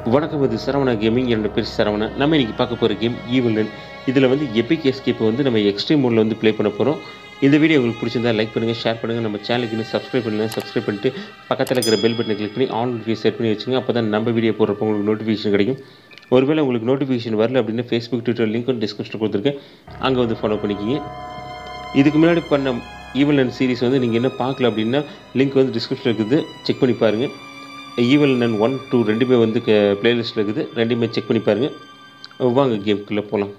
வணக்கம் இது சரவணா கேமிங் என்னோட பேர் சரவணா நம்ம இன்னைக்கு பார்க்க போகிற கேம் ஈவலன் இதில் வந்து எபிக் எஸ்கேப்பை வந்து நம்ம எக்ஸ்ட்ரீம் மோடில் வந்து ப்ளே பண்ண போகிறோம் இந்த வீடியோ உங்களுக்கு பிடிச்சிருந்தா லைக் பண்ணுங்கள் ஷேர் பண்ணுங்கள் நம்ம சேனலுக்கு இன்னும் சப்ஸ்கிரைப் பண்ணுங்கள் சப்ஸ்கிரைப் பண்ணிட்டு பக்கத்தில் இருக்கிற பெல் பட்டனை கிளிக் பண்ணி ஆல் நோட்டிஃபிகேஷன் செட் பண்ணி வச்சுங்க அப்போ தான் நம்ம வீடியோ போடுறப்போ உங்களுக்கு நோட்டிஃபிகேஷன் கிடைக்கும் ஒருவேளை உங்களுக்கு நோட்டிஃபிகேஷன் வரல அப்படின்னா ஃபேஸ்புக் ட்விட்டர் லிங்க்கும் டிஸ்கிரிப்ஷனில் கொடுத்துருக்கேன் அங்கே வந்து ஃபாலோ பண்ணிக்கிங்க இதுக்கு முன்னாடி பண்ண ஈவல் சீரிஸ் வந்து நீங்கள் என்ன பார்க்கல அப்படின்னா லிங்க் வந்து டிஸ்கிரிப்ஷனில் இருக்குது செக் பண்ணி பாருங்கள் ஈவல் நன் ஒன் டூ ரெண்டுமே வந்து பிளேலிஸ்ட்டில் இருக்குது ரெண்டுமே செக் பண்ணி பாருங்கள் வாங்க கேமுக்குள்ளே போகலாம்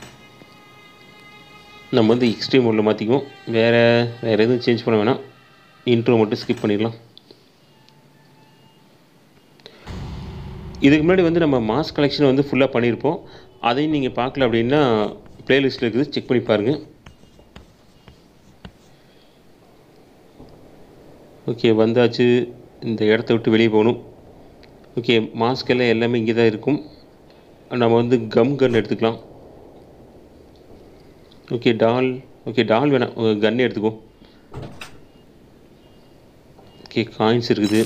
நம்ம வந்து எக்ஸ்ட்ரீம் மோடில் மாற்றிக்குவோம் வேறு வேறு எதுவும் சேஞ்ச் பண்ண வேணாம் இன்ட்ரோ மட்டும் ஸ்கிப் பண்ணிடலாம் இதுக்கு முன்னாடி வந்து நம்ம மாஸ் கலெக்ஷன் வந்து ஃபுல்லாக பண்ணியிருப்போம் அதையும் நீங்கள் பார்க்கல அப்படின்னா பிளேலிஸ்ட்டில் இருக்குது செக் பண்ணி பாருங்கள் ஓகே வந்தாச்சு இந்த இடத்த விட்டு வெளியே போகணும் ஓகே மாஸ்க் எல்லாம் எல்லாமே இங்கே தான் இருக்கும் நம்ம வந்து கம் கன் எடுத்துக்கலாம் ஓகே டால் ஓகே டால் வேணாம் கன் எடுத்துக்கோ ஓகே காயின்ஸ் இருக்குது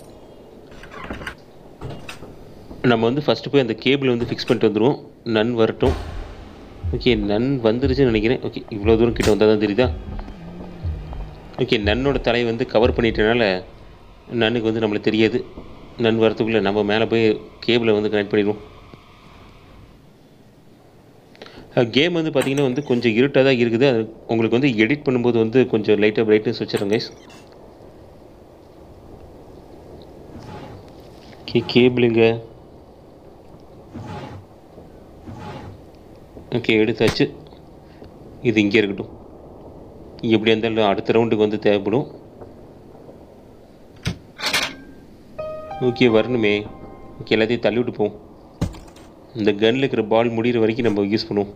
நம்ம வந்து ஃபஸ்ட்டு போய் அந்த கேபிள் வந்து ஃபிக்ஸ் பண்ணிட்டு வந்துடுவோம் நன் வரட்டும் ஓகே நன் வந்துருச்சுன்னு நினைக்கிறேன் ஓகே இவ்வளோ தூரம் கிட்ட வந்தால் தான் தெரியுதா ஓகே நன்னோட தலையை வந்து கவர் பண்ணிட்டனால நன்னுக்கு வந்து நம்மளுக்கு தெரியாது நன் வரத்துக்குள்ளே நம்ம மேலே போய் கேபிளை வந்து கனெக்ட் பண்ணிடுவோம் கேம் வந்து பார்த்திங்கன்னா வந்து கொஞ்சம் இருட்டாக தான் இருக்குது அது உங்களுக்கு வந்து எடிட் பண்ணும்போது வந்து கொஞ்சம் லைட்டாக பிரைட்னஸ் வச்சிடறேன் கைஸ் ஓகே கேபிளுங்க ஓகே எடுத்தாச்சு இது இங்கே இருக்கட்டும் எப்படி இருந்தாலும் அடுத்த ரவுண்டுக்கு வந்து தேவைப்படும் ஓகே வரணுமே ஓகே எல்லாத்தையும் தள்ளி விட்டு போவோம் இந்த கன்னில் இருக்கிற பால் முடிகிற வரைக்கும் நம்ம யூஸ் பண்ணுவோம்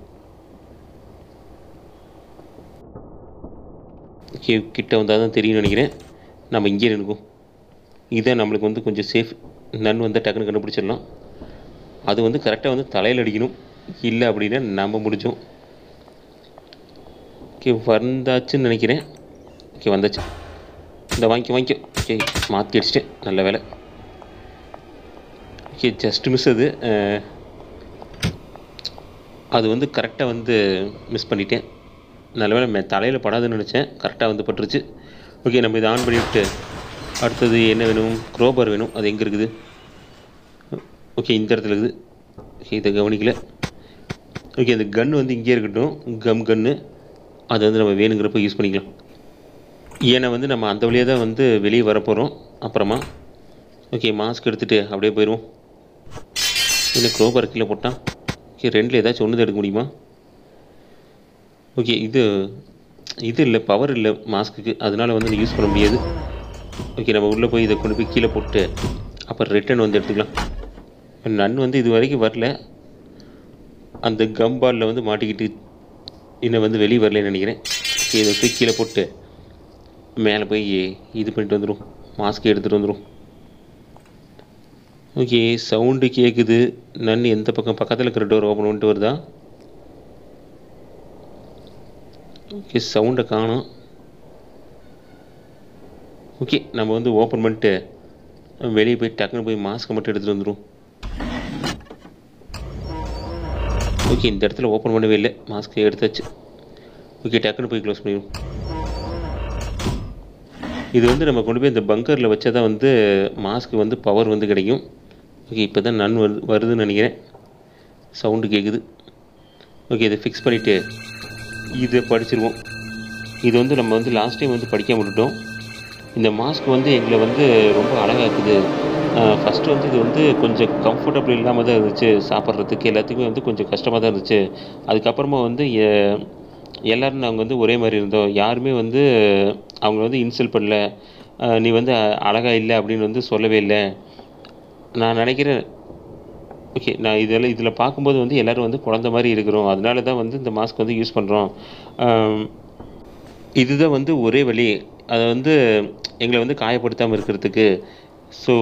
ஓகே கிட்ட வந்தால் தான் தெரியும்னு நினைக்கிறேன் நம்ம இங்கே நினைக்கும் இதுதான் நம்மளுக்கு வந்து கொஞ்சம் சேஃப் நன் வந்து டக்குன்னு கண்டுபிடிச்சிடலாம் அது வந்து கரெக்டாக வந்து தலையில் அடிக்கணும் இல்லை அப்படின்னா நம்ம முடிஞ்சோம் ஓகே வந்தாச்சுன்னு நினைக்கிறேன் ஓகே வந்தாச்சு இந்த வாங்கிக்க வாங்கிக்க ஓகே மாற்றி அடிச்சிட்டேன் நல்ல வேலை ஓகே ஜஸ்ட் மிஸ் அது அது வந்து கரெக்டாக வந்து மிஸ் பண்ணிட்டேன் நல்ல வேலை மே தலையில் படாதுன்னு நினச்சேன் கரெக்டாக வந்து பட்டுருச்சு ஓகே நம்ம இதை ஆன் பண்ணிவிட்டு அடுத்தது என்ன வேணும் க்ரோபர் வேணும் அது எங்கே இருக்குது ஓகே இந்த இடத்துல இருக்குது ஓகே இதை கவனிக்கல ஓகே இந்த கன் வந்து இங்கே இருக்கட்டும் கம் கன்று அதை வந்து நம்ம வேணுங்கிறப்ப யூஸ் பண்ணிக்கலாம் ஏன்னா வந்து நம்ம அந்த வழியாக தான் வந்து வெளியே வரப்போகிறோம் அப்புறமா ஓகே மாஸ்க் எடுத்துகிட்டு அப்படியே போயிடுவோம் இல்லை க்ரோபர் கீழே போட்டான் ஓகே ரெண்டில் ஏதாச்சும் ஒன்று எடுக்க முடியுமா ஓகே இது இது இல்லை பவர் இல்லை மாஸ்க்குக்கு அதனால் வந்து யூஸ் பண்ண முடியாது ஓகே நம்ம உள்ளே போய் இதை கொண்டு போய் கீழே போட்டு அப்புறம் ரிட்டன் வந்து எடுத்துக்கலாம் நன் வந்து இது வரைக்கும் வரல அந்த கம்பாலில் வந்து மாட்டிக்கிட்டு இன்னும் வந்து வெளியே வரலன்னு நினைக்கிறேன் இதை போய் கீழே போட்டு மேலே போய் இது பண்ணிட்டு வந்துடும் மாஸ்க் எடுத்துகிட்டு வந்துடும் ஓகே சவுண்டு கேட்குது நன் எந்த பக்கம் பக்கத்தில் இருக்கிற டோர் ஓப்பன் பண்ணிட்டு வருதா ஓகே சவுண்டை காணும் ஓகே நம்ம வந்து ஓப்பன் பண்ணிட்டு வெளியே போய் டக்குன்னு போய் மாஸ்க்கை மட்டும் எடுத்துகிட்டு வந்துடும் ஓகே இந்த இடத்துல ஓப்பன் பண்ணவே இல்லை மாஸ்க்கு எடுத்தாச்சு ஓகே டக்குன்னு போய் க்ளோஸ் பண்ணிடும் இது வந்து நம்ம கொண்டு போய் இந்த பங்கரில் வச்சா தான் வந்து மாஸ்க்கு வந்து பவர் வந்து கிடைக்கும் ஓகே இப்போ தான் நன் வருது வருதுன்னு நினைக்கிறேன் சவுண்டு கேட்குது ஓகே இதை ஃபிக்ஸ் பண்ணிவிட்டு இதை படிச்சிருவோம் இது வந்து நம்ம வந்து லாஸ்ட் டைம் வந்து படிக்க விட்டுட்டோம் இந்த மாஸ்க் வந்து எங்களை வந்து ரொம்ப அழகாக்குது ஃபஸ்ட்டு வந்து இது வந்து கொஞ்சம் கம்ஃபர்டபுள் இல்லாமல் தான் இருந்துச்சு சாப்பிட்றதுக்கு எல்லாத்துக்குமே வந்து கொஞ்சம் கஷ்டமாக தான் இருந்துச்சு அதுக்கப்புறமா வந்து எல்லோரும் நாங்கள் வந்து ஒரே மாதிரி இருந்தோம் யாருமே வந்து அவங்க வந்து இன்சல்ட் பண்ணல நீ வந்து அழகாக இல்லை அப்படின்னு வந்து சொல்லவே இல்லை நான் நினைக்கிறேன் ஓகே நான் இதில் இதில் பார்க்கும்போது வந்து எல்லோரும் வந்து குழந்த மாதிரி இருக்கிறோம் அதனால தான் வந்து இந்த மாஸ்க் வந்து யூஸ் பண்ணுறோம் இதுதான் வந்து ஒரே வழி அதை வந்து எங்களை வந்து காயப்படுத்தாமல் இருக்கிறதுக்கு ஸோ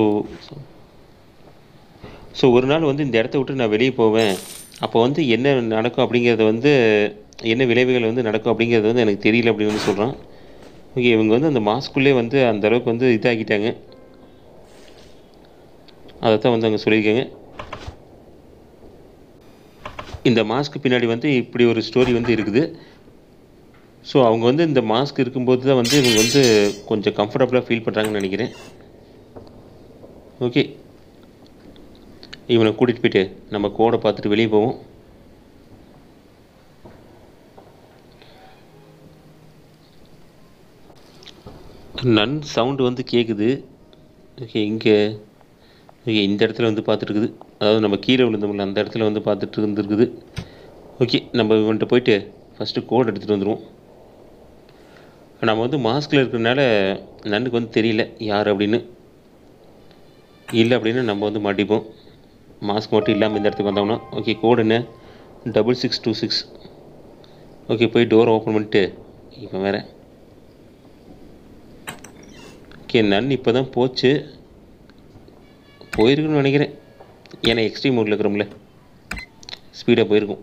ஸோ ஒரு நாள் வந்து இந்த இடத்த விட்டு நான் வெளியே போவேன் அப்போ வந்து என்ன நடக்கும் அப்படிங்கிறத வந்து என்ன விளைவுகள் வந்து நடக்கும் அப்படிங்கிறது வந்து எனக்கு தெரியல அப்படின்னு வந்து சொல்கிறான் ஓகே இவங்க வந்து அந்த மாஸ்க்குள்ளே வந்து அந்த அளவுக்கு வந்து இதாகிட்டாங்க அதை தான் வந்து அங்கே சொல்லியிருக்காங்க இந்த மாஸ்க்கு பின்னாடி வந்து இப்படி ஒரு ஸ்டோரி வந்து இருக்குது ஸோ அவங்க வந்து இந்த மாஸ்க் இருக்கும்போது தான் வந்து இவங்க வந்து கொஞ்சம் கம்ஃபர்டபுளாக ஃபீல் பண்ணுறாங்கன்னு நினைக்கிறேன் ஓகே இவனை கூட்டிகிட்டு போயிட்டு நம்ம கோடை பார்த்துட்டு வெளியே போவோம் நன் சவுண்டு வந்து கேட்குது ஓகே இங்கே ஓகே இந்த இடத்துல வந்து பார்த்துட்டுருக்குது அதாவது நம்ம கீழே விழுந்தோம்ல அந்த இடத்துல வந்து பார்த்துட்டு இருந்துருக்குது ஓகே நம்ம இவன்கிட்ட போயிட்டு ஃபஸ்ட்டு கோட் எடுத்துகிட்டு வந்துடுவோம் நம்ம வந்து மாஸ்கில் இருக்கிறனால நன்னுக்கு வந்து தெரியல யார் அப்படின்னு இல்லை அப்படின்னு நம்ம வந்து மாட்டிப்போம் மாஸ்க் மட்டும் இல்லாமல் இந்த இடத்துக்கு வந்தோம்னா ஓகே கோடு என்ன double six two six okay போய் டோர் ஓப்பன் பண்ணிட்டு இப்போ வேறு ஓகே நன் இப்போ தான் போச்சு போயிருக்குன்னு நினைக்கிறேன் ஏன்னா எக்ஸ்ட்ரீம் மோடில் இருக்கிறோம்ல ஸ்பீடாக போயிருக்கும்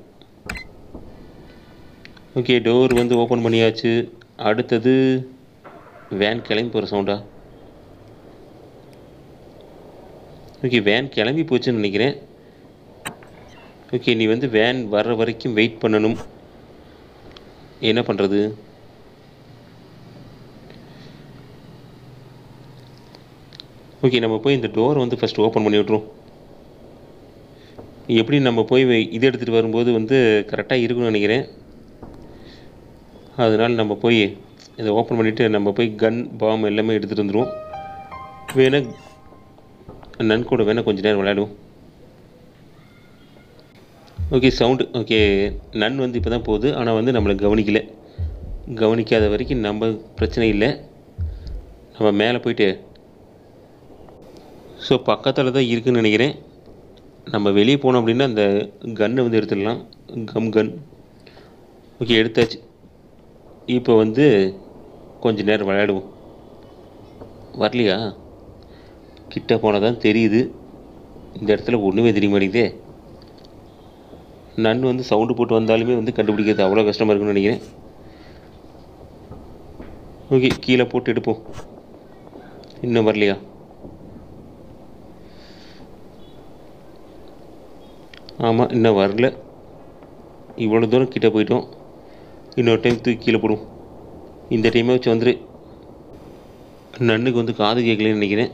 ஓகே டோர் வந்து ஓப்பன் பண்ணியாச்சு அடுத்தது வேன் கிளம்பி போகிற சவுண்டா ஓகே வேன் கிளம்பி போச்சுன்னு நினைக்கிறேன் ஓகே நீ வந்து வேன் வர்ற வரைக்கும் வெயிட் பண்ணணும் என்ன பண்ணுறது ஓகே நம்ம போய் இந்த டோர் வந்து ஃபஸ்ட் ஓப்பன் பண்ணி விட்ருவோம் எப்படி நம்ம போய் வே- இது எடுத்துகிட்டு வரும்போது வந்து கரெக்டாக இருக்கும்னு நினைக்கிறேன் அதனால் நம்ம போய் இதை ஓப்பன் பண்ணிவிட்டு நம்ம போய் கன் பாம் எல்லாமே எடுத்துகிட்டு வந்துடுவோம் வேணா நன் கூட வேணால் கொஞ்ச நேரம் விளையாடுவோம் ஓகே சவுண்டு ஓகே நன் வந்து இப்போ தான் போகுது ஆனால் வந்து நம்மளை கவனிக்கல கவனிக்காத வரைக்கும் நம்ம பிரச்சனை இல்லை நம்ம மேலே போயிட்டு ஸோ பக்கத்தில் தான் இருக்குன்னு நினைக்கிறேன் நம்ம வெளியே போனோம் அப்படின்னா அந்த கன்னை வந்து எடுத்துடலாம் கம் கன் ஓகே எடுத்தாச்சு இப்போ வந்து கொஞ்ச நேரம் விளையாடுவோம் வரலையா கிட்ட போனால் தான் தெரியுது இந்த இடத்துல ஒன்றுமே தெரிய மாட்டேங்குதே நன் வந்து சவுண்டு போட்டு வந்தாலுமே வந்து கண்டுபிடிக்கிறது அவ்வளோ கஷ்டமாக இருக்குன்னு நினைக்கிறேன் ஓகே கீழே போட்டு எடுப்போம் இன்னும் வரலையா ஆமாம் இன்னும் வரல இவ்வளோ தூரம் கிட்ட போயிட்டோம் இன்னொரு டைம் தூக்கி கீழே போடுவோம் இந்த டைமே வச்சு வந்துரு நன்னுக்கு வந்து காது கேட்கலன்னு நினைக்கிறேன்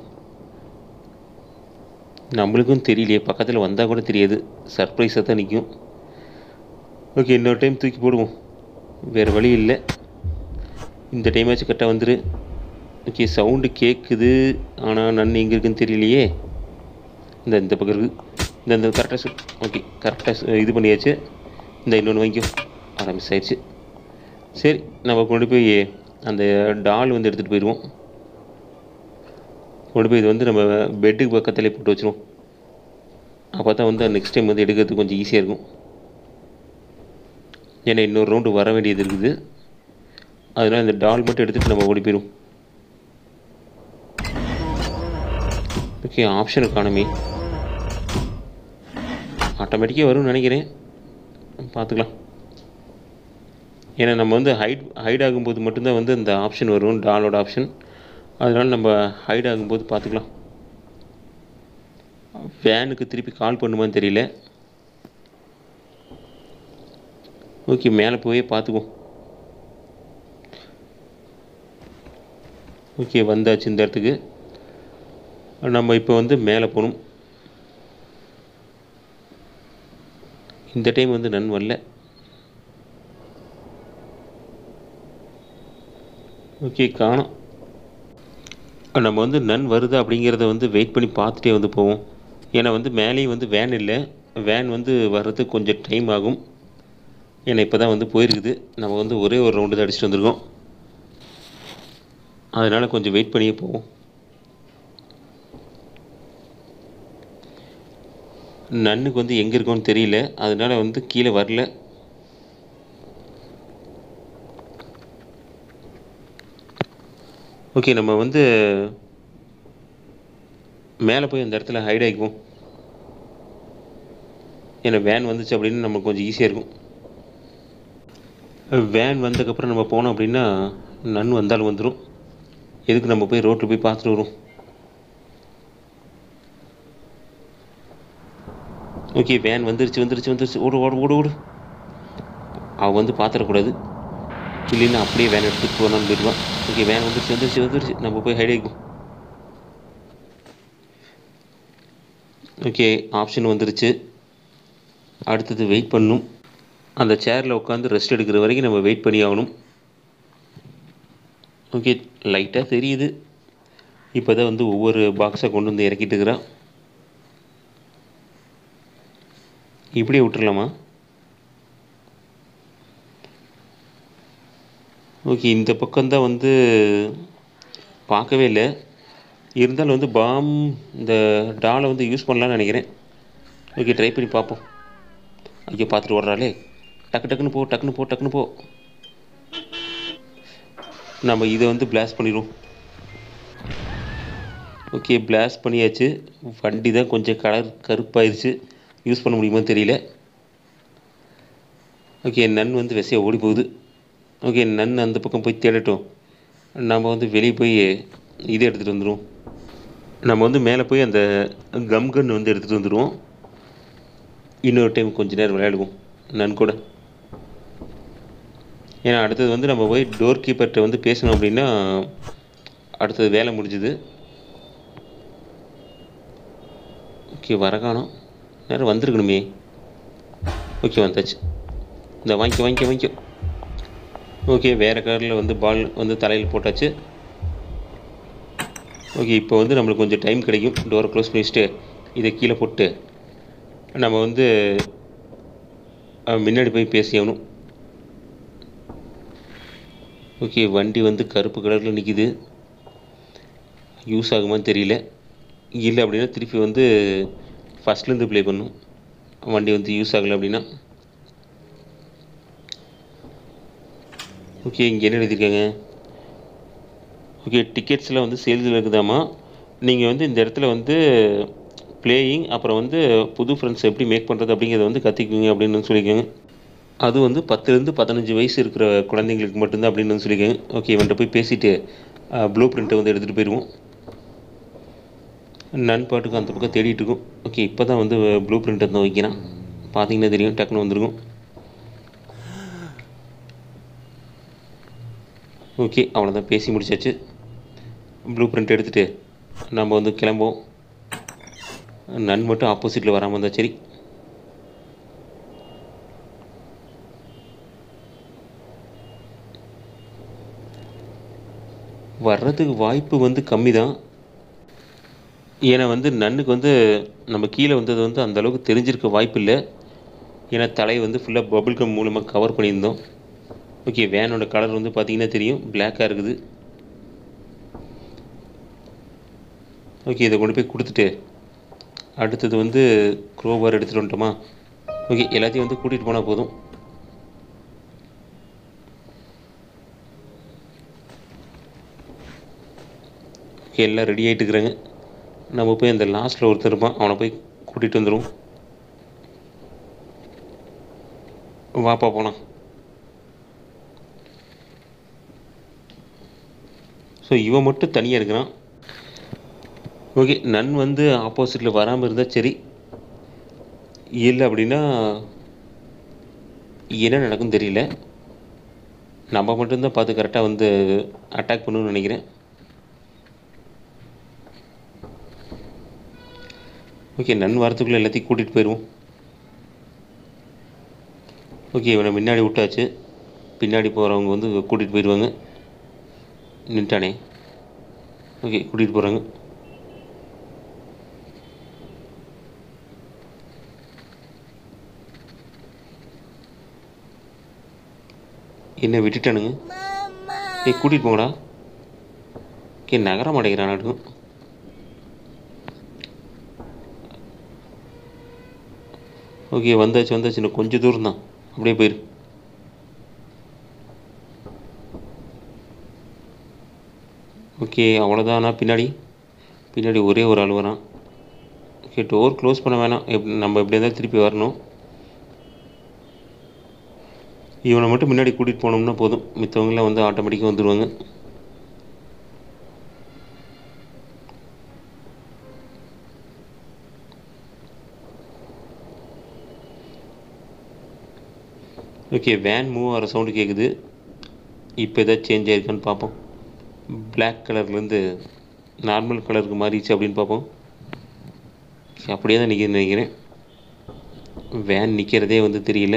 நம்மளுக்கும் தெரியலையே பக்கத்தில் வந்தால் கூட தெரியாது சர்ப்ரைஸாக தான் நிற்கும் ஓகே இன்னொரு டைம் தூக்கி போடுவோம் வேறு வழி இல்லை இந்த டைமாச்சும் கரெக்டாக வந்துரு ஓகே சவுண்டு கேட்குது ஆனால் நன் எங்கே இருக்குன்னு தெரியலையே இந்த இந்த பக்கம் இருக்குது இந்த இந்த கரெக்டாக ஓகே கரெக்டாக இது பண்ணியாச்சு இந்த இன்னொன்று வாங்கிக்கோ ஆ மிஸ் ஆயிடுச்சு சரி நம்ம கொண்டு போய் அந்த டால் வந்து எடுத்துகிட்டு போயிடுவோம் கொண்டு போய் இது வந்து நம்ம பெட்டுக்கு பக்கத்துலேயே போட்டு வச்சிருவோம் அப்போ தான் வந்து நெக்ஸ்ட் டைம் வந்து எடுக்கிறதுக்கு கொஞ்சம் ஈஸியாக இருக்கும் ஏன்னா இன்னொரு ரவுண்டு வர வேண்டியது இருக்குது அதனால் இந்த டால் மட்டும் எடுத்துகிட்டு நம்ம ஓடி போயிடும் ஓகே ஆப்ஷன் காணுமே ஆட்டோமேட்டிக்காக வரும்னு நினைக்கிறேன் பார்த்துக்கலாம் ஏன்னா நம்ம வந்து ஹைட் ஹைட் ஆகும்போது மட்டும்தான் வந்து இந்த ஆப்ஷன் வரும் டாலோட ஆப்ஷன் அதனால் நம்ம ஹைட் ஆகும்போது பார்த்துக்கலாம் வேனுக்கு திருப்பி கால் பண்ணுமான்னு தெரியல ஓகே மேலே போய் பார்த்துக்குவோம் ஓகே வந்தாச்சு இந்த இடத்துக்கு நம்ம இப்போ வந்து மேலே போகணும் இந்த டைம் வந்து நன் வரல ஓகே காணோம் நம்ம வந்து நன் வருது அப்படிங்கிறத வந்து வெயிட் பண்ணி பார்த்துட்டே வந்து போவோம் ஏன்னா வந்து மேலேயும் வந்து வேன் இல்லை வேன் வந்து வர்றதுக்கு கொஞ்சம் டைம் ஆகும் ஏன்னா இப்போ தான் வந்து போயிருக்குது நம்ம வந்து ஒரே ஒரு ரவுண்டு தான் அடிச்சுட்டு வந்திருக்கோம் அதனால் கொஞ்சம் வெயிட் பண்ணியே போவோம் நன்னுக்கு வந்து எங்கே இருக்கோன்னு தெரியல அதனால வந்து கீழே வரல ஓகே நம்ம வந்து மேலே போய் அந்த இடத்துல ஹைட் ஆகிக்குவோம் ஏன்னா வேன் வந்துச்சு அப்படின்னு நமக்கு கொஞ்சம் ஈஸியாக இருக்கும் வேன் வந்ததுக்கப்புறம் நம்ம போனோம் அப்படின்னா நன் வந்தாலும் வந்துடும் எதுக்கு நம்ம போய் ரோட்டில் போய் பார்த்துட்டு வருவோம் ஓகே வேன் வந்துருச்சு வந்துருச்சு வந்துருச்சு ஓடு ஓடு ஓடு ஓடு அவன் வந்து பார்த்துடக்கூடாது இல்லைன்னா அப்படியே வேன் எடுத்துகிட்டு போகலான்னு போயிடுவான் ஓகே வேன் வந்துருச்சு வந்துருச்சு வந்துருச்சு நம்ம போய் ஹைட் ஆகிக்கும் ஓகே ஆப்ஷன் வந்துருச்சு அடுத்தது வெயிட் பண்ணணும் அந்த சேரில் உட்காந்து ரெஸ்ட் எடுக்கிற வரைக்கும் நம்ம வெயிட் பண்ணி ஆகணும் ஓகே லைட்டாக தெரியுது இப்போ தான் வந்து ஒவ்வொரு பாக்ஸை கொண்டு வந்து இறக்கிட்டு இருக்கிறான் இப்படியே விட்டுறலாமா ஓகே இந்த பக்கம்தான் வந்து பார்க்கவே இல்லை இருந்தாலும் வந்து பாம் இந்த டாலை வந்து யூஸ் பண்ணலான்னு நினைக்கிறேன் ஓகே ட்ரை பண்ணி பார்ப்போம் ஐயோ பார்த்துட்டு வர்றாளே டக்கு டக்குன்னு போ டக்குன்னு போ டக்குன்னு போ நம்ம இதை வந்து பிளாஸ்ட் பண்ணிடுவோம் ஓகே பிளாஸ்ட் பண்ணியாச்சு வண்டி தான் கொஞ்சம் கலர் கருப்பாயிருச்சு யூஸ் பண்ண முடியுமா தெரியல ஓகே நன் வந்து விசையாக ஓடி போகுது ஓகே நன் அந்த பக்கம் போய் தேடட்டும் நம்ம வந்து வெளியே போய் இதை எடுத்துகிட்டு வந்துடுவோம் நம்ம வந்து மேலே போய் அந்த கம் கன் வந்து எடுத்துகிட்டு வந்துடுவோம் இன்னொரு டைம் கொஞ்ச நேரம் விளையாடுவோம் நன் கூட ஏன்னா அடுத்தது வந்து நம்ம போய் டோர் கீப்பர்கிட்ட வந்து பேசணும் அப்படின்னா அடுத்தது வேலை முடிஞ்சுது ஓகே வர காணோம் நேரம் வந்திருக்கணுமே ஓகே வந்தாச்சு இந்த வாங்கிக்க வாங்கிக்க வாங்கிக்க ஓகே வேறு கலரில் வந்து பால் வந்து தலையில் போட்டாச்சு ஓகே இப்போ வந்து நம்மளுக்கு கொஞ்சம் டைம் கிடைக்கும் டோரை க்ளோஸ் பண்ணி வச்சுட்டு இதை கீழே போட்டு நம்ம வந்து அஹ், முன்னாடி போய் பேசி ஆகணும் ஓகே வண்டி வந்து கருப்பு கலரில் நிற்கிது யூஸ் ஆகுமான்னு தெரியல இல்லை அப்படின்னா திருப்பி வந்து ஃபஸ்ட்லேருந்து ப்ளே பண்ணும் வண்டி வந்து யூஸ் ஆகலை அப்படின்னா ஓகே இங்கே என்ன எழுதியிருக்காங்க ஓகே டிக்கெட்ஸில் வந்து சேல்ஸில் இருக்குதாம்மா நீங்கள் வந்து இந்த இடத்துல வந்து பிளேயிங் அப்புறம் வந்து புது ஃப்ரெண்ட்ஸ் எப்படி மேக் பண்ணுறது அப்படிங்கிறத வந்து கற்றுக்குங்க அப்படின்னு வந்து சொல்லியிருக்காங்க அது வந்து பத்துலேருந்து பதினஞ்சு வயசு இருக்கிற குழந்தைங்களுக்கு மட்டும்தான் அப்படின்னு வந்து சொல்லியிருக்காங்க ஓகே இவன்கிட்ட போய் பேசிவிட்டு ப்ளூ பிரிண்ட்டை வந்து எடுத்துகிட்டு போயிடுவோம் நன் பாட்டுக்கு அந்த பக்கம் தேடிட்டு இருக்கும் ஓகே இப்போ தான் வந்து ப்ளூ பிரிண்ட் வந்து வைக்கிறான் பார்த்தீங்கன்னா தெரியும் டக்குன்னு வந்துருக்கும் ஓகே அவ்வளோதான் பேசி முடிச்சாச்சு ப்ளூ பிரிண்ட் எடுத்துகிட்டு நம்ம வந்து கிளம்புவோம் நன் மட்டும் ஆப்போசிட்டில் வராமல் இருந்தால் சரி வர்றதுக்கு வாய்ப்பு வந்து கம்மி தான் ஏன்னா வந்து நன்னுக்கு வந்து நம்ம கீழே வந்தது வந்து அந்த அளவுக்கு தெரிஞ்சிருக்க வாய்ப்பு இல்லை ஏன்னா தலையை வந்து ஃபுல்லாக பபுள் கம் மூலமாக கவர் பண்ணியிருந்தோம் ஓகே வேனோட கலர் வந்து பார்த்தீங்கன்னா தெரியும் பிளாக்காக இருக்குது ஓகே இதை கொண்டு போய் கொடுத்துட்டு அடுத்தது வந்து க்ரோபார் எடுத்துகிட்டு வந்துட்டோமா ஓகே எல்லாத்தையும் வந்து கூட்டிகிட்டு போனால் போதும் ஓகே எல்லாம் ரெடி ஆகிட்டு இருக்கிறாங்க நம்ம போய் அந்த லாஸ்ட்டில் ஒருத்தர் இருப்பான் அவனை போய் கூட்டிகிட்டு வந்துடுவோம் வாப்பா போலாம் ஸோ இவன் மட்டும் தனியாக இருக்கிறான் ஓகே நன் வந்து ஆப்போசிட்டில் வராமல் இருந்தால் சரி இல்லை அப்படின்னா என்ன நடக்கும்னு தெரியல நம்ம மட்டும்தான் பார்த்து கரெக்டாக வந்து அட்டாக் பண்ணணும்னு நினைக்கிறேன் ஓகே நன் வரத்துக்குள்ளே எல்லாத்தையும் கூட்டிகிட்டு போயிடுவோம் ஓகே இவனை முன்னாடி விட்டாச்சு பின்னாடி போகிறவங்க வந்து கூட்டிகிட்டு போயிடுவாங்க நின்ட்டானே ஓகே கூட்டிகிட்டு போகிறாங்க என்ன விட்டுட்டானுங்க ஏய் கூட்டிகிட்டு போங்கடா ஓகே நகர மாட்டேங்கிறான் ஓகே வந்தாச்சு வந்தாச்சு இன்னும் கொஞ்சம் தூரம் தான் அப்படியே போயிரு ஓகே அவ்வளோதானா பின்னாடி பின்னாடி ஒரே ஒரு ஆள் வரான் ஓகே டோர் க்ளோஸ் பண்ண வேணாம் எப் நம்ம எப்படி இருந்தாலும் திருப்பி வரணும் இவனை மட்டும் முன்னாடி கூட்டிகிட்டு போனோம்னா போதும் மித்தவங்களாம் வந்து ஆட்டோமேட்டிக்காக வந்துடுவாங்க ஓகே வேன் மூவ் ஆகிற சவுண்டு கேட்குது இப்போ எதாவது சேஞ்ச் ஆயிருக்கான்னு பார்ப்போம் பிளாக் கலர்லேருந்து நார்மல் கலருக்கு மாறிடுச்சு அப்படின்னு பார்ப்போம் Okay, அப்படியே தான் நிற்கிதுன்னு நினைக்கிறேன் வேன் நிற்கிறதே வந்து தெரியல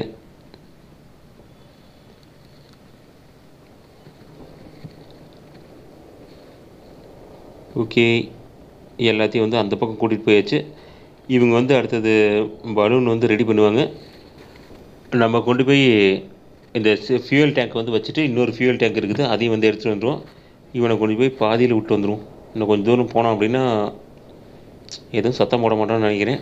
ஓகே எல்லாத்தையும் வந்து அந்த பக்கம் கூட்டிகிட்டு போயாச்சு இவங்க வந்து அடுத்தது பலூன் வந்து ரெடி பண்ணுவாங்க நம்ம கொண்டு போய் இந்த ஃபியூயல் டேங்க் வந்து வச்சுட்டு இன்னொரு ஃபியூயல் டேங்க் இருக்குது அதையும் வந்து எடுத்துகிட்டு வந்துடுவோம் இவனை கொண்டு போய் பாதியில் விட்டு வந்துடுவோம் இன்னும் கொஞ்சம் தூரம் போனோம் அப்படின்னா எதுவும் சத்தம் போட மாட்டோம்னு நினைக்கிறேன்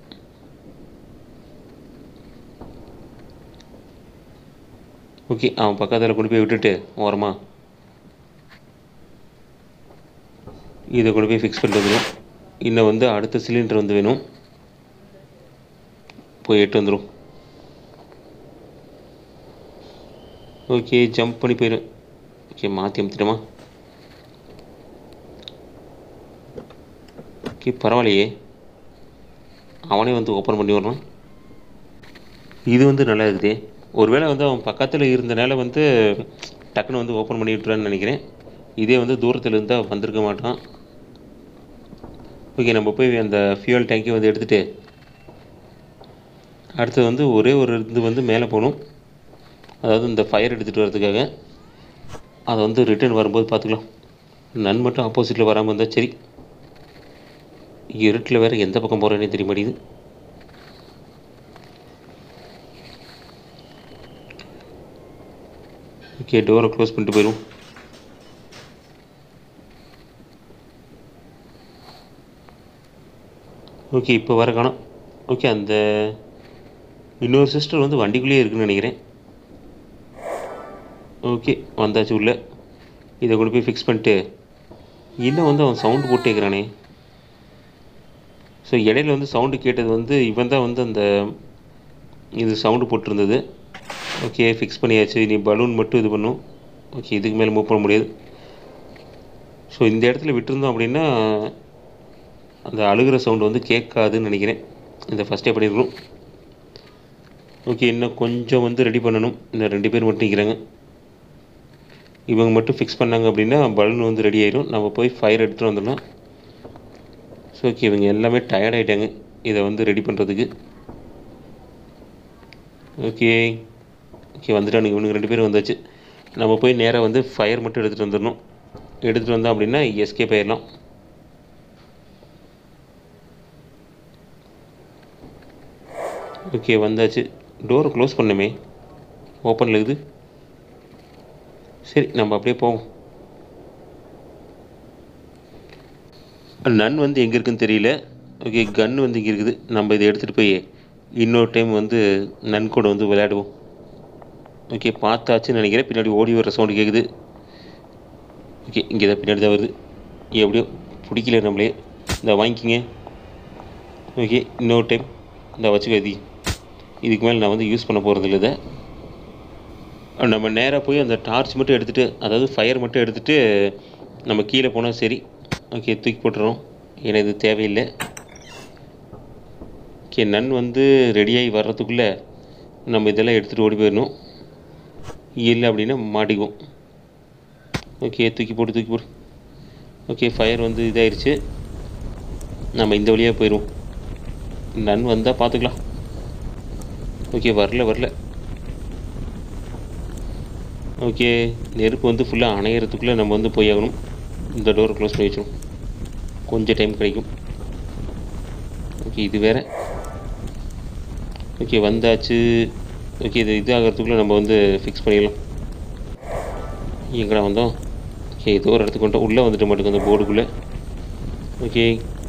ஓகே அவன் பக்கத்தில் கொண்டு போய் விட்டுட்டு ஓரமா இதை கொண்டு போய் ஃபிக்ஸ் பண்ணிட்டு வந்துடும் இன்னும் வந்து அடுத்த சிலிண்டர் வந்து வேணும் போய் எட்டு வந்துடும் ஓகே ஜம்ப் பண்ணி போயிடும் ஓகே மாற்றி அமுத்திட்டோமா ஓகே பரவாயில்லையே அவனே வந்து ஓப்பன் பண்ணி வரணும் இது வந்து நல்லா இருக்குதே ஒருவேளை வந்து அவன் பக்கத்தில் இருந்தனால வந்து டக்குன்னு வந்து ஓப்பன் பண்ணி விட்டுறான்னு நினைக்கிறேன் இதே வந்து தூரத்தில் இருந்தால் வந்திருக்க மாட்டான் ஓகே நம்ம போய் அந்த ஃபியூயல் டேங்க்கையும் வந்து எடுத்துகிட்டு அடுத்தது வந்து ஒரே ஒரு இது வந்து மேலே போகணும் அதாவது இந்த ஃபயர் எடுத்துகிட்டு வரதுக்காக அதை வந்து ரிட்டர்ன் வரும்போது பார்த்துக்கலாம் நன் மட்டும் ஆப்போசிட்டில் வராமல் இருந்தால் சரி இருட்டில் வேறு எந்த பக்கம் போகிறேன்னே தெரிய மாட்டேங்குது ஓகே டோரை க்ளோஸ் பண்ணிட்டு போயிடும் ஓகே இப்போ வர காணோம் ஓகே அந்த இன்னொரு சிஸ்டர் வந்து வண்டிக்குள்ளேயே இருக்குன்னு நினைக்கிறேன் ஓகே வந்தாச்சு உள்ள இதை கொண்டு போய் ஃபிக்ஸ் பண்ணிட்டு இன்னும் வந்து அவன் சவுண்டு போட்டு கேட்குறானே ஸோ இடையில வந்து சவுண்டு கேட்டது வந்து இவன் தான் வந்து அந்த இது சவுண்டு போட்டிருந்தது ஓகே ஃபிக்ஸ் பண்ணியாச்சு நீ பலூன் மட்டும் இது பண்ணும் ஓகே இதுக்கு மேலே மூவ் பண்ண முடியாது ஸோ இந்த இடத்துல விட்டுருந்தோம் அப்படின்னா அந்த அழுகிற சவுண்டு வந்து கேட்காதுன்னு நினைக்கிறேன் இந்த ஃபஸ்ட்டே பண்ணியிருக்கணும் ஓகே இன்னும் கொஞ்சம் வந்து ரெடி பண்ணணும் இந்த ரெண்டு பேர் மட்டும் நிற்கிறாங்க இவங்க மட்டும் ஃபிக்ஸ் பண்ணாங்க அப்படின்னா பலூன் வந்து ரெடி ஆயிடும் நம்ம போய் ஃபயர் எடுத்துகிட்டு வந்துடலாம் ஸோ ஓகே இவங்க எல்லாமே டயர்ட் ஆகிட்டாங்க இதை வந்து ரெடி பண்ணுறதுக்கு ஓகே ஓகே வந்துட்டானுங்க இவனுங்க ரெண்டு பேரும் வந்தாச்சு நம்ம போய் நேராக வந்து ஃபயர் மட்டும் எடுத்துகிட்டு வந்துடணும் எடுத்துகிட்டு வந்தோம் அப்படின்னா எஸ்கேப் ஆயிடலாம் ஓகே வந்தாச்சு டோரை க்ளோஸ் பண்ணமே ஓப்பனில் இருக்குது சரி நம்ம அப்படியே போவோம் நன் வந்து எங்கே இருக்குன்னு தெரியல ஓகே கன் வந்து இங்கே இருக்குது நம்ம இதை எடுத்துகிட்டு போய் இன்னொரு டைம் வந்து நன் கூட வந்து விளையாடுவோம் ஓகே பார்த்தாச்சுன்னு நினைக்கிறேன் பின்னாடி ஓடி வர சவுண்டு கேட்குது ஓகே இங்கே தான் பின்னாடி தான் வருது எப்படியோ பிடிக்கல நம்மளே இந்த வாங்கிக்கிங்க ஓகே இன்னொரு டைம் இந்த வச்சுக்க இது இதுக்கு மேலே நான் வந்து யூஸ் பண்ண போகிறது இல்லை இதை நம்ம நேராக போய் அந்த டார்ச் மட்டும் எடுத்துகிட்டு அதாவது ஃபயர் மட்டும் எடுத்துகிட்டு நம்ம கீழே போனால் சரி ஓகே தூக்கி போட்டுறோம் ஏன்னா இது தேவையில்லை ஓகே நன் வந்து ரெடியாகி வர்றதுக்குள்ளே நம்ம இதெல்லாம் எடுத்துகிட்டு ஓடி போயிடணும் இல்லை அப்படின்னா மாட்டிக்குவோம் ஓகே தூக்கி போட்டு தூக்கி போடு ஓகே ஃபயர் வந்து இதாயிருச்சு நம்ம இந்த வழியாக போயிடுவோம் நன் வந்தால் பார்த்துக்கலாம் ஓகே வரல வரல ஓகே நெருப்பு வந்து ஃபுல்லாக அணையிறதுக்குள்ளே நம்ம வந்து போய் ஆகணும் இந்த டோரை க்ளோஸ் பண்ணி வச்சிடும் கொஞ்சம் டைம் கிடைக்கும் ஓகே இது வேற ஓகே வந்தாச்சு ஓகே இது இது ஆகிறதுக்குள்ளே நம்ம வந்து ஃபிக்ஸ் பண்ணிடலாம் எங்கடா வந்தோம் ஓகே ஏதோ ஒரு இடத்துக்கு வந்துட்டோம் உள்ளே வந்துட்டு மாட்டேங்க அந்த போர்டுக்குள்ளே ஓகே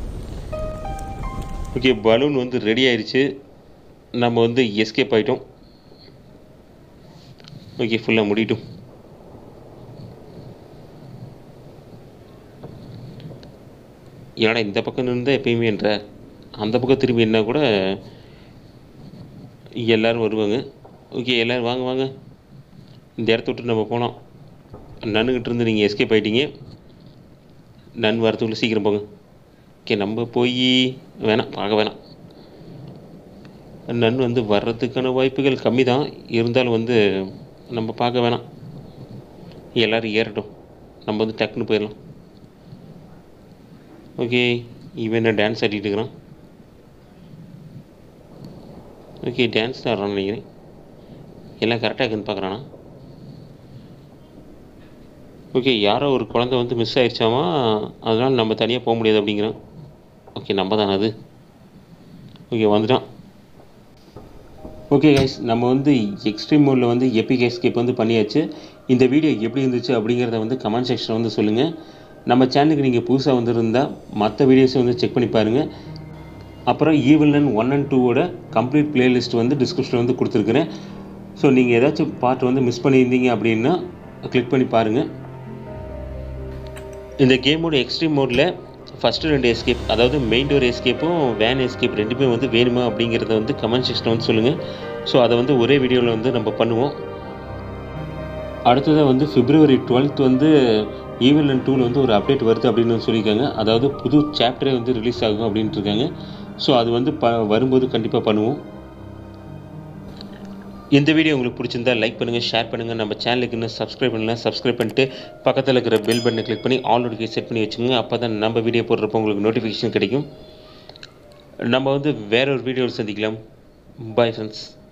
ஓகே பலூன் வந்து ரெடி ஆயிடுச்சு நம்ம வந்து எஸ்கேப் ஆகிட்டோம் ஓகே ஃபுல்லாக முடிட்டும் ஏன்னா இந்த பக்கம் இருந்தால் எப்பயுமே என்ற அந்த பக்கம் திரும்பி என்ன கூட எல்லோரும் வருவாங்க ஓகே எல்லோரும் வாங்க வாங்க இந்த இடத்த விட்டு நம்ம போனோம் நன்னுக்கிட்ட இருந்து நீங்கள் எஸ்கேப் ஆகிட்டீங்க நன் வரத்துக்குள்ளே சீக்கிரம் போங்க ஓகே நம்ம போய் வேணாம் பார்க்க வேணாம் நன் வந்து வர்றதுக்கான வாய்ப்புகள் கம்மி தான் இருந்தாலும் வந்து நம்ம பார்க்க வேணாம் எல்லோரும் ஏறட்டும் நம்ம வந்து டக்குன்னு போயிடலாம் ஓகே இவன் என்ன டான்ஸ் ஆடிட்டு இருக்கிறான் ஓகே டான்ஸ் தான் ஆடுறான்னு நினைக்கிறேன் எல்லாம் கரெக்டாக இருக்குன்னு பார்க்குறானா ஓகே யாரோ ஒரு குழந்தை வந்து மிஸ் ஆயிடுச்சாமா அதனால் நம்ம தனியாக போக முடியாது அப்படிங்கிறான் ஓகே நம்ம தானே அது ஓகே வந்துட்டான் ஓகே கைஸ் நம்ம வந்து எக்ஸ்ட்ரீம் மோடில் வந்து எபிக் எஸ்கேப் வந்து பண்ணியாச்சு இந்த வீடியோ எப்படி இருந்துச்சு அப்படிங்கிறத வந்து கமெண்ட் செக்ஷனில் வந்து சொல்லுங்கள் நம்ம சேனலுக்கு நீங்கள் புதுசாக வந்திருந்தால் மற்ற வீடியோஸை வந்து செக் பண்ணி பாருங்கள் அப்புறம் ஈவல் ஒன் அண்ட் டூவோட கம்ப்ளீட் பிளேலிஸ்ட் வந்து டிஸ்கிரிப்ஷனில் வந்து கொடுத்துருக்குறேன் ஸோ நீங்கள் ஏதாச்சும் பார்ட் வந்து மிஸ் பண்ணியிருந்தீங்க அப்படின்னா கிளிக் பண்ணி பாருங்கள் இந்த கேமோட எக்ஸ்ட்ரீம் மோடில் ஃபஸ்ட்டு ரெண்டு எஸ்கேப் அதாவது மெயின் டோர் எஸ்கேப்பும் வேன் எஸ்கேப் ரெண்டுமே வந்து வேணுமா அப்படிங்கிறத வந்து கமெண்ட் செக்ஷனில் வந்து சொல்லுங்கள் ஸோ அதை வந்து ஒரே வீடியோவில் வந்து நம்ம பண்ணுவோம் அடுத்ததாக வந்து பிப்ரவரி டுவெல்த் வந்து ஈவல் அண்ட் டூவில் வந்து ஒரு அப்டேட் வருது அப்படின்னு வந்து சொல்லியிருக்காங்க அதாவது புது சாப்டரே வந்து ரிலீஸ் ஆகும் அப்படின்ட்டு இருக்காங்க ஸோ அது வந்து ப வரும்போது கண்டிப்பாக பண்ணுவோம் இந்த வீடியோ உங்களுக்கு பிடிச்சிருந்தா லைக் பண்ணுங்கள் ஷேர் பண்ணுங்கள் நம்ம சேனலுக்கு இன்னும் சப்ஸ்கிரைப் பண்ணலாம் சப்ஸ்கிரைப் பண்ணிட்டு பக்கத்தில் இருக்கிற பெல் பட்டனை கிளிக் பண்ணி ஆல் நோட்டிஃபிகேஷன் செட் பண்ணி வச்சுக்கோங்க அப்போ தான் நம்ம வீடியோ போடுறப்போ உங்களுக்கு நோட்டிஃபிகேஷன் கிடைக்கும் நம்ம வந்து வேற ஒரு வீடியோவில் சந்திக்கலாம் பாய் ஃப்ரெண்ட்ஸ்